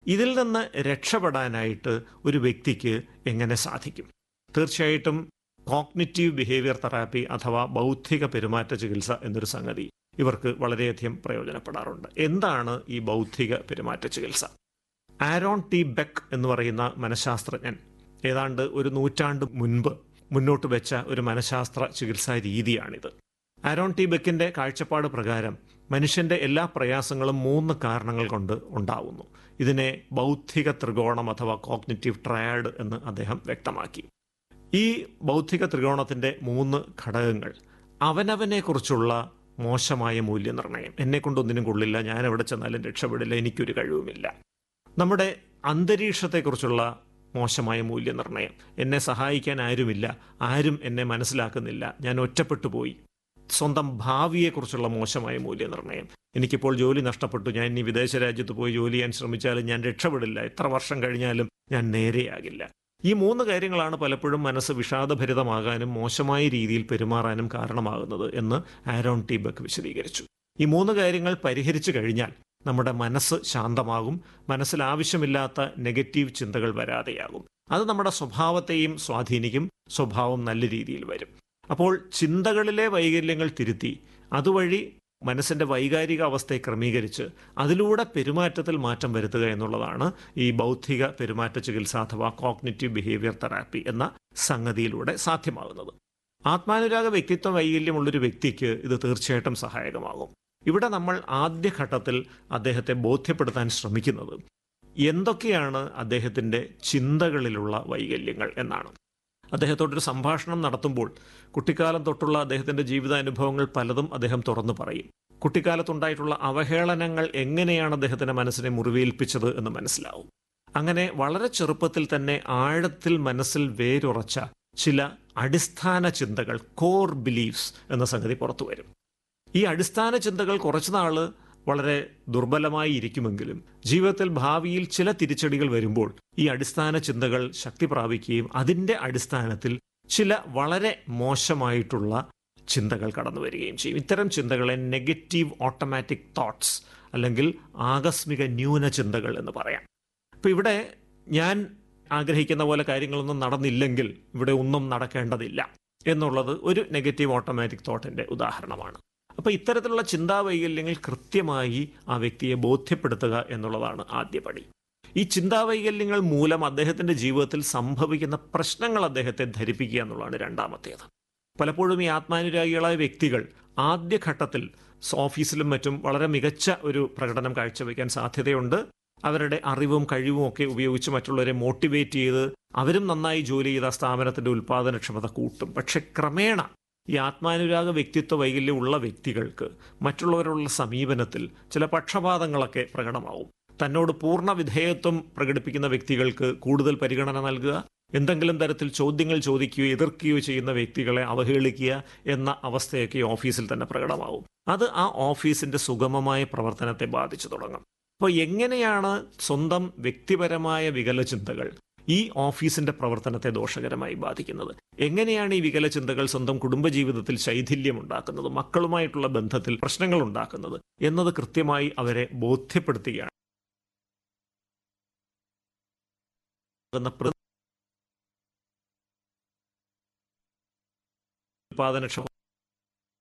ഇതിൽ നിന്ന് രക്ഷപ്പെടാനായിട്ട് ഒരു വ്യക്തിക്ക് എങ്ങനെ സാധിക്കും തീർച്ചയായിട്ടും കോഗ്നിറ്റീവ് ബിഹേവിയർ തെറാപ്പി അഥവാ ബൗദ്ധിക പെരുമാറ്റ ചികിത്സ എന്നൊരു സംഗതി ഇവർക്ക് വളരെയധികം പ്രയോജനപ്പെടാറുണ്ട് എന്താണ് ഈ ബൗദ്ധിക പെരുമാറ്റ ചികിത്സ ആരോൺ ടി ബെക്ക് എന്ന് പറയുന്ന മനഃശാസ്ത്രജ്ഞൻ ഏതാണ്ട് ഒരു നൂറ്റാണ്ട് മുൻപ് മുന്നോട്ട് വെച്ച ഒരു മനഃശാസ്ത്ര ചികിത്സാ രീതിയാണിത് ആരോൺ ടി ബെക്കിന്റെ കാഴ്ചപ്പാട് പ്രകാരം മനുഷ്യന്റെ എല്ലാ പ്രയാസങ്ങളും മൂന്ന് കാരണങ്ങൾ കൊണ്ട് ഉണ്ടാവുന്നു ഇതിനെ ബൗദ്ധിക ത്രികോണം അഥവാ കോഗ്നിറ്റീവ് ട്രയാഡ് എന്ന് അദ്ദേഹം വ്യക്തമാക്കി ഈ ബൗദ്ധിക ത്രികോണത്തിന്റെ മൂന്ന് ഘടകങ്ങൾ അവനവനെ കുറിച്ചുള്ള മോശമായ മൂല്യനിർണ്ണയം എന്നെ കൊണ്ടൊന്നിനും കൊള്ളില്ല ഞാൻ എവിടെ ചെന്നാലും രക്ഷപ്പെടില്ല എനിക്കൊരു കഴിവുമില്ല നമ്മുടെ അന്തരീക്ഷത്തെക്കുറിച്ചുള്ള മോശമായ മൂല്യനിർണ്ണയം എന്നെ സഹായിക്കാൻ ആരുമില്ല ആരും എന്നെ മനസ്സിലാക്കുന്നില്ല ഞാൻ ഒറ്റപ്പെട്ടു പോയി സ്വന്തം ഭാവിയെക്കുറിച്ചുള്ള മോശമായ മൂല്യനിർണ്ണയം എനിക്കിപ്പോൾ ജോലി നഷ്ടപ്പെട്ടു ഞാൻ ഇനി വിദേശ രാജ്യത്ത് പോയി ജോലി ചെയ്യാൻ ശ്രമിച്ചാലും ഞാൻ രക്ഷപ്പെടില്ല എത്ര വർഷം കഴിഞ്ഞാലും ഞാൻ നേരെയാകില്ല ഈ മൂന്ന് കാര്യങ്ങളാണ് പലപ്പോഴും മനസ്സ് വിഷാദഭരിതമാകാനും മോശമായ രീതിയിൽ പെരുമാറാനും കാരണമാകുന്നത് എന്ന് ആരോൺ ടി ബക്ക് വിശദീകരിച്ചു ഈ മൂന്ന് കാര്യങ്ങൾ പരിഹരിച്ചു കഴിഞ്ഞാൽ നമ്മുടെ മനസ്സ് ശാന്തമാകും മനസ്സിൽ ആവശ്യമില്ലാത്ത നെഗറ്റീവ് ചിന്തകൾ വരാതെയാകും അത് നമ്മുടെ സ്വഭാവത്തെയും സ്വാധീനിക്കും സ്വഭാവം നല്ല രീതിയിൽ വരും അപ്പോൾ ചിന്തകളിലെ വൈകല്യങ്ങൾ തിരുത്തി അതുവഴി മനസ്സിന്റെ വൈകാരിക അവസ്ഥയെ ക്രമീകരിച്ച് അതിലൂടെ പെരുമാറ്റത്തിൽ മാറ്റം വരുത്തുക എന്നുള്ളതാണ് ഈ ബൗദ്ധിക പെരുമാറ്റ ചികിത്സ അഥവാ കോഗ്നിറ്റീവ് ബിഹേവിയർ തെറാപ്പി എന്ന സംഗതിയിലൂടെ സാധ്യമാകുന്നത് ആത്മാനുരാഗ വ്യക്തിത്വ വൈകല്യമുള്ളൊരു വ്യക്തിക്ക് ഇത് തീർച്ചയായിട്ടും സഹായകമാകും ഇവിടെ നമ്മൾ ആദ്യഘട്ടത്തിൽ അദ്ദേഹത്തെ ബോധ്യപ്പെടുത്താൻ ശ്രമിക്കുന്നത് എന്തൊക്കെയാണ് അദ്ദേഹത്തിൻ്റെ ചിന്തകളിലുള്ള വൈകല്യങ്ങൾ എന്നാണ് അദ്ദേഹത്തോടൊരു സംഭാഷണം നടത്തുമ്പോൾ കുട്ടിക്കാലം തൊട്ടുള്ള അദ്ദേഹത്തിൻ്റെ ജീവിതാനുഭവങ്ങൾ പലതും അദ്ദേഹം തുറന്നു പറയും കുട്ടിക്കാലത്തുണ്ടായിട്ടുള്ള അവഹേളനങ്ങൾ എങ്ങനെയാണ് അദ്ദേഹത്തിൻ്റെ മനസ്സിനെ മുറിവേൽപ്പിച്ചത് എന്ന് മനസ്സിലാവും അങ്ങനെ വളരെ ചെറുപ്പത്തിൽ തന്നെ ആഴത്തിൽ മനസ്സിൽ വേരുറച്ച ചില അടിസ്ഥാന ചിന്തകൾ കോർ ബിലീഫ്സ് എന്ന സംഗതി പുറത്തു വരും ഈ അടിസ്ഥാന ചിന്തകൾ കുറച്ചുനാള് വളരെ ദുർബലമായി ഇരിക്കുമെങ്കിലും ജീവിതത്തിൽ ഭാവിയിൽ ചില തിരിച്ചടികൾ വരുമ്പോൾ ഈ അടിസ്ഥാന ചിന്തകൾ ശക്തി പ്രാപിക്കുകയും അതിൻ്റെ അടിസ്ഥാനത്തിൽ ചില വളരെ മോശമായിട്ടുള്ള ചിന്തകൾ കടന്നു വരികയും ചെയ്യും ഇത്തരം ചിന്തകളെ നെഗറ്റീവ് ഓട്ടോമാറ്റിക് തോട്ട്സ് അല്ലെങ്കിൽ ആകസ്മിക ന്യൂന ചിന്തകൾ എന്ന് പറയാം ഇപ്പം ഇവിടെ ഞാൻ ആഗ്രഹിക്കുന്ന പോലെ കാര്യങ്ങളൊന്നും നടന്നില്ലെങ്കിൽ ഇവിടെ ഒന്നും നടക്കേണ്ടതില്ല എന്നുള്ളത് ഒരു നെഗറ്റീവ് ഓട്ടോമാറ്റിക് തോട്ടിൻ്റെ ഉദാഹരണമാണ് അപ്പോൾ ഇത്തരത്തിലുള്ള ചിന്താവൈകല്യങ്ങൾ കൃത്യമായി ആ വ്യക്തിയെ ബോധ്യപ്പെടുത്തുക എന്നുള്ളതാണ് ആദ്യപടി ഈ ചിന്താവൈകല്യങ്ങൾ മൂലം അദ്ദേഹത്തിന്റെ ജീവിതത്തിൽ സംഭവിക്കുന്ന പ്രശ്നങ്ങൾ അദ്ദേഹത്തെ ധരിപ്പിക്കുക എന്നുള്ളതാണ് രണ്ടാമത്തേത് പലപ്പോഴും ഈ ആത്മാനുരാഗികളായ വ്യക്തികൾ ആദ്യഘട്ടത്തിൽ ഓഫീസിലും മറ്റും വളരെ മികച്ച ഒരു പ്രകടനം കാഴ്ചവെക്കാൻ സാധ്യതയുണ്ട് അവരുടെ അറിവും കഴിവും ഒക്കെ ഉപയോഗിച്ച് മറ്റുള്ളവരെ മോട്ടിവേറ്റ് ചെയ്ത് അവരും നന്നായി ജോലി ചെയ്ത സ്ഥാപനത്തിന്റെ ഉൽപാദനക്ഷമത കൂട്ടും പക്ഷെ ക്രമേണ ഈ ആത്മാനുരാഗ വ്യക്തിത്വ വൈകല്യം ഉള്ള വ്യക്തികൾക്ക് മറ്റുള്ളവരുള്ള സമീപനത്തിൽ ചില പക്ഷപാതങ്ങളൊക്കെ പ്രകടമാവും തന്നോട് പൂർണ്ണ വിധേയത്വം പ്രകടിപ്പിക്കുന്ന വ്യക്തികൾക്ക് കൂടുതൽ പരിഗണന നൽകുക എന്തെങ്കിലും തരത്തിൽ ചോദ്യങ്ങൾ ചോദിക്കുകയോ എതിർക്കുകയോ ചെയ്യുന്ന വ്യക്തികളെ അവഹേളിക്കുക എന്ന അവസ്ഥയൊക്കെ ഓഫീസിൽ തന്നെ പ്രകടമാവും അത് ആ ഓഫീസിന്റെ സുഗമമായ പ്രവർത്തനത്തെ ബാധിച്ചു തുടങ്ങും അപ്പോൾ എങ്ങനെയാണ് സ്വന്തം വ്യക്തിപരമായ വികലചിന്തകൾ ഈ ഓഫീസിന്റെ പ്രവർത്തനത്തെ ദോഷകരമായി ബാധിക്കുന്നത് എങ്ങനെയാണ് ഈ വികലചിന്തകൾ സ്വന്തം കുടുംബജീവിതത്തിൽ ശൈഥില്യം ഉണ്ടാക്കുന്നത് മക്കളുമായിട്ടുള്ള ബന്ധത്തിൽ പ്രശ്നങ്ങൾ ഉണ്ടാക്കുന്നത് എന്നത് കൃത്യമായി അവരെ ബോധ്യപ്പെടുത്തുകയാണ് ഉൽപാദനക്ഷമ